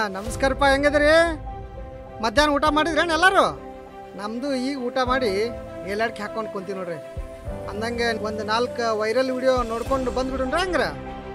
ನಮಸ್ಕಾರಪ್ಪ ಹೆಂಗದ್ರಿ ಮಧ್ಯಾಹ್ನ ಊಟ ಮಾಡಿದ್ರೇನು ಎಲ್ಲರೂ ನಮ್ಮದು ಈಗ ಊಟ ಮಾಡಿ ಎಲ್ಲಾಡ್ಕೆ ಹಾಕೊಂಡು ಕುಂತೀವಿ ನೋಡ್ರಿ ಅಂದಂಗೆ ಒಂದು ನಾಲ್ಕು ವೈರಲ್ ವಿಡಿಯೋ ನೋಡ್ಕೊಂಡು ಬಂದ್ಬಿಡ್ರಿ ಹಂಗ್ರ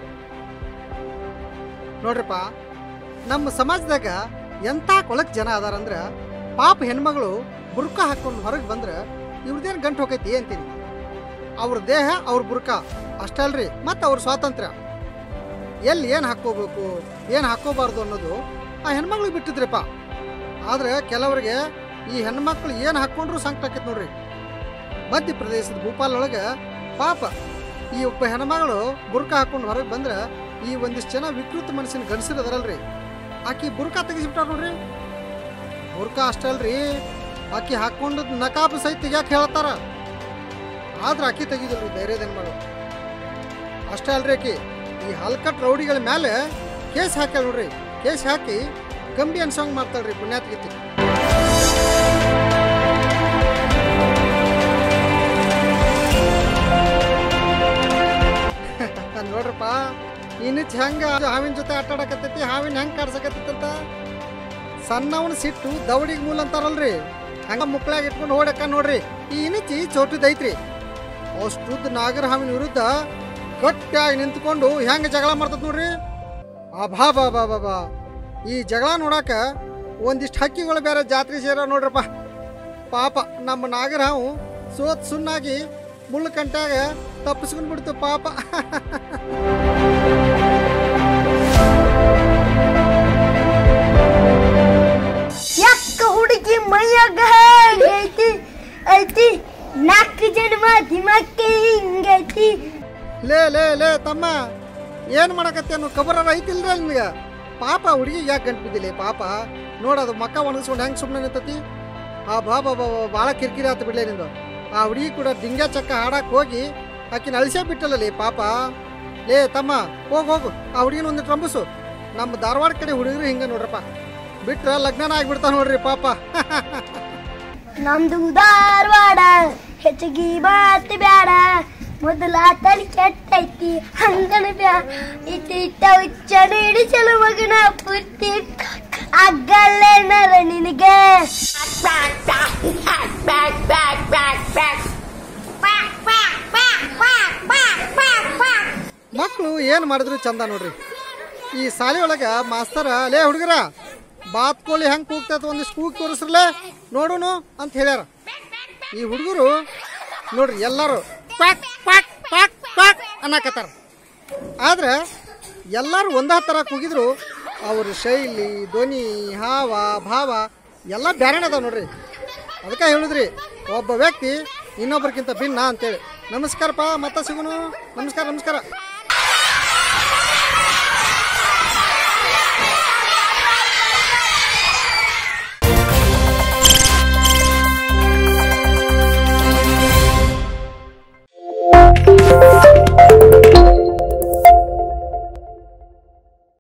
ನೋಡ್ರಿಪ್ಪ ನಮ್ಮ ಸಮಾಜದಾಗ ಎಂಥ ಕೊಳಕ್ ಜನ ಅದಾರಂದ್ರೆ ಪಾಪ ಹೆಣ್ಮಗಳು ಬುರ್ಕ ಹಾಕೊಂಡು ಹೊರಗೆ ಬಂದ್ರೆ ಇವ್ರದ್ದೇನು ಗಂಟು ಹೋಗೈತಿ ಅಂತೀನಿ ಅವ್ರ ದೇಹ ಅವ್ರ ಬುರ್ಕ ಅಷ್ಟೇ ಅಲ್ರಿ ಮತ್ತು ಅವ್ರ ಸ್ವಾತಂತ್ರ್ಯ ಎಲ್ಲಿ ಏನು ಹಾಕ್ಕೋಬೇಕು ಏನು ಹಾಕ್ಕೋಬಾರ್ದು ಅನ್ನೋದು ಆ ಹೆಣ್ಮಕ್ಳಿಗೆ ಬಿಟ್ಟಿದ್ರಿಪ್ಪ ಆದ್ರೆ ಕೆಲವರಿಗೆ ಈ ಹೆಣ್ಮಕ್ಳು ಏನು ಹಾಕ್ಕೊಂಡ್ರು ಸಂಕಟ ಆಕೈತೆ ನೋಡ್ರಿ ಮಧ್ಯಪ್ರದೇಶದ ಭೂಪಾಲ್ ಒಳಗೆ ಪಾಪ ಈ ಒಬ್ಬ ಹೆಣ್ಮಗಳು ಬುರ್ಕ ಹಾಕೊಂಡು ಹೊರಗೆ ಬಂದ್ರೆ ಈ ಒಂದಿಷ್ಟು ಜನ ವಿಕೃತ ಮನಸ್ಸಿನ ಗಂಡಸಿರದಾರಲ್ರಿ ಆಕಿ ಬುರ್ಕ ತೆಗಿಸ್ಬಿಟ್ಟಾರ ನೋಡ್ರಿ ಬುರ್ಕ ಅಷ್ಟೇ ಅಲ್ರಿ ಆಕಿ ಹಾಕೊಂಡು ನಕಾಬ್ ಸಹಿತ ತೆಗಿಯಾಕೆ ಹೇಳ್ತಾರ ಆದ್ರೆ ಆಕಿ ತೆಗಿದಿಲ್ರಿ ಧೈರ್ಯದ ಮಾಡು ಅಷ್ಟೇ ಅಲ್ರಿ ಆಕಿ ಈ ಹಲ್ಕಟ್ ರೌಡಿಗಳ ಮೇಲೆ ಕೇಸ್ ಹಾಕ್ಯಾಳ ನೋಡ್ರಿ ಕೇಸ್ ಹಾಕಿ ಗಂಭೀರ ಅನ್ಸಂಗ್ ಮಾಡ್ತಾಳ್ರಿ ಪುಣ್ಯಾತ್ಗತಿ ನೋಡ್ರಪ್ಪ ಇನ್ನಿಚ್ ಹೆಂಗ ಹಾವಿನ ಜೊತೆ ಆಟ ಆಡಕತ್ತೈತಿ ಹಾವಿನ ಹೆಂಗ್ ಕಾಡ್ಸಕತ್ತೈತಂತ ಸಣ್ಣವನ್ ಸಿಟ್ಟು ದವಡಿಗೆ ಮೂಲ ಅಂತಾರಲ್ರಿ ಹಂಗ ಮುಕ್ಳಾಗ ಇಟ್ಕೊಂಡು ಓಡಕ್ಕ ನೋಡ್ರಿ ಈ ಇನಿಚಿ ಚೋಟದೈತ್ರಿ ಅಷ್ಟುದ್ದ ನಾಗರ ಹಾವಿನ ವಿರುದ್ಧ ಗಟ್ಟಿಯಾಗಿ ನಿಂತ್ಕೊಂಡು ಹೆಂಗ ಜಗಳ ಮಾಡ್ತದ ನೋಡ್ರಿ ಅಭಾ ಬಾ ಬಾ ಬಾ ಬಾ ಈ ಜಗಳ ನೋಡಾಕ ಒಂದಿಷ್ಟು ಹಕ್ಕಿಗಳು ಬೇರೆ ಜಾತ್ರೆ ಸೇರ ನೋಡ್ರಪ್ಪ ಪಾಪ ನಮ್ಮ ನಾಗರ ಹಾವು ಸೋತ್ ಸುಣ್ಣಾಗಿ ಮುಳ್ಳು ಕಂಟ್ಯಾಗ ತಪ್ಪಿಸ್ಕೊಂಡ್ ಬಿಡ್ತು ಪಾಪ ಯಾಕ ಹುಡುಗಿ ಮೈಯಾಗ ಐತಿ ಐತಿ ನಾಲ್ಕು ಜನ್ಮ ದಿಮಾಕಿ ಹಿಂಗೈತಿ ಲೇ ಲೇ ಲೇ ತಮ್ಮ ಏನು ಮಾಡಕತ್ತೇನು ಕಬರ ಐತಿಲ್ರ ನಿಮ್ಗೆ ಪಾಪ ಹುಡುಗಿ ಯಾಕೆ ಗಂಟು ಬಿದ್ದಿಲ್ಲ ಪಾಪ ನೋಡೋದು ಮಕ್ಕ ಒಣಗಿಸ್ಕೊಂಡು ಹೆಂಗೆ ಸುಮ್ಮನೆ ನಿಂತತಿ ಆ ಬಾ ಬಾ ಬಾ ಬಾ, ಭಾಳ ಕಿರಿಕಿರಿ ಆತು ಬಿಡ್ಲೇ ನಿಂದು ಆ ಹುಡುಗಿ ಕೂಡ ದಿಂಗ ಚಕ್ಕ ಹಾಡಕ್ಕೆ ಹೋಗಿ ಆಕಿನ ಅಳಿಸೇ ಬಿಟ್ಟಲ್ಲೇ ಪಾಪ ಲೇ ತಮ್ಮ ಹೋಗು ಹೋಗು ಆ ಹುಡುಗಿನ ಒಂದು ಟ್ರಂಬಸು ನಮ್ಮ ಧಾರವಾಡ ಕಡೆ ಹುಡುಗರು ಹಿಂಗೆ ನೋಡ್ರಪ್ಪ ಬಿಟ್ರೆ ಲಗ್ನನ ಆಗ್ಬಿಡ್ತಾವ ನೋಡ್ರಿ ಪಾಪ ನಮ್ದು ಧಾರವಾಡ ಹೆಚ್ಚಿಗೆ ಮಾತು ಬ್ಯಾಡ ಮೊದಲ ತಲೆ ಕೆಟ್ಟೈತಿ ಹಂಗನ ಬ್ಯಾ ಇಟ್ಟ ಇಟ್ಟ ಉಚ್ಚನ ಹಿಡಿಸಲು ಮಗನ ಪುಟ್ಟಿ ಅಗ್ಗಲ್ಲೇನರ ನಿನಗೆ ಮಕ್ಕಳು ಏನು ಮಾಡಿದ್ರು ಚಂದ ನೋಡ್ರಿ ಈ ಶಾಲೆ ಒಳಗೆ ಮಾಸ್ತರ ಲೇ ಹುಡುಗರ ಬಾತ್ ಕೋಳಿ ಹೆಂಗೆ ಕೂಗ್ತೈತೆ ಒಂದಿಷ್ಟು ಕೂಗ್ ತೋರಿಸ್ರಲೇ ನೋಡುನು ಅಂತ ಹೇಳ್ಯಾರ ಈ ಹುಡುಗರು ನೋಡ್ರಿ ಎಲ್ಲರೂ ಕ್ವಾಕ್ ಕ್ವಾಕ್ ಕ್ವಾಕ್ ಕ್ವಾಕ್ ಅನ್ನಕತ್ತಾರ ಆದ್ರೆ ಎಲ್ಲರೂ ಒಂದೇ ಥರ ಕೂಗಿದ್ರು ಅವ್ರ ಶೈಲಿ ಧ್ವನಿ ಹಾವ ಭಾವ ಎಲ್ಲ ಬ್ಯಾರೆ ಅದಾವ ನೋಡ್ರಿ ಅದಕ್ಕೆ ಹೇಳಿದ್ರಿ ಒಬ್ಬ ವ್ಯಕ್ತಿ ಇನ್ನೊಬ್ರಿಗಿಂತ ಭಿನ್ನ ಅಂತೇಳಿ ನಮಸ್ಕಾರಪ್ಪ ಮತ್ತೆ ಸಿಗುನು ನಮಸ್ಕಾರ ನಮಸ್ಕಾರ